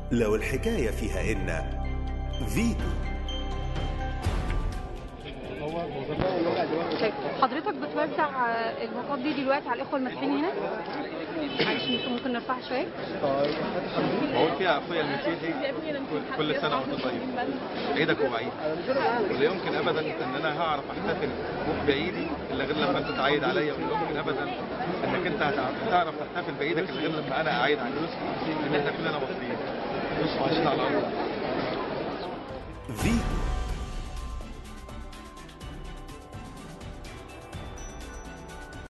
لو الحكاية فيها إن فيتو طيب حضرتك بتوزع آه، الباقات دي دلوقتي على الاخوه المسيحيين هنا معلش ممكن ممكن نرفعها شويه بقول فيها اخويا المسيحي كل- كل سنه وانت طيب عيدك وبعيد ولا يمكن ابدا ان انا هعرف احتفل بعيدي الا غير لما انت تعيد عليا ولا يمكن ابدا انك انت هتع- هتعرف تحتفل بعيدك الا غير لما انا اعيد عليك لان احنا كلنا مصريين مش عايشين على الارض فيتو